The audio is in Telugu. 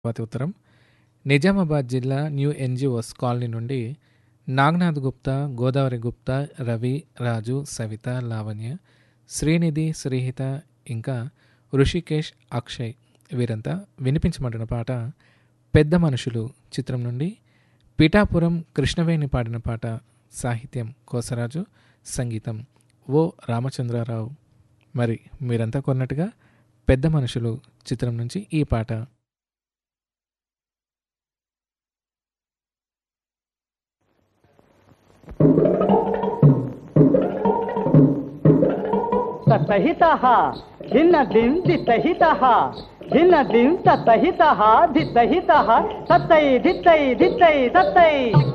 తర్వాతి ఉత్తరం నిజామాబాద్ జిల్లా న్యూ ఎన్జిఓస్ కాలనీ నుండి నాగనాథ్ గుప్తా గోదావరి గుప్తా రవి రాజు సవిత లావణ్య శ్రీనిధి శ్రీహిత ఇంకా ఋషికేష్ అక్షయ్ వీరంతా వినిపించమంటున్న పాట పెద్ద మనుషులు చిత్రం నుండి పిఠాపురం కృష్ణవేణి పాడిన పాట సాహిత్యం కోసరాజు సంగీతం ఓ రామచంద్రారావు మరి మీరంతా కొన్నట్టుగా పెద్ద మనుషులు చిత్రం నుంచి ఈ పాట తతహితః భిన్న దిం దితహితః భిన్న దిం తతహితః దితహితః తత్తై దిత్తై దిత్తై తత్తై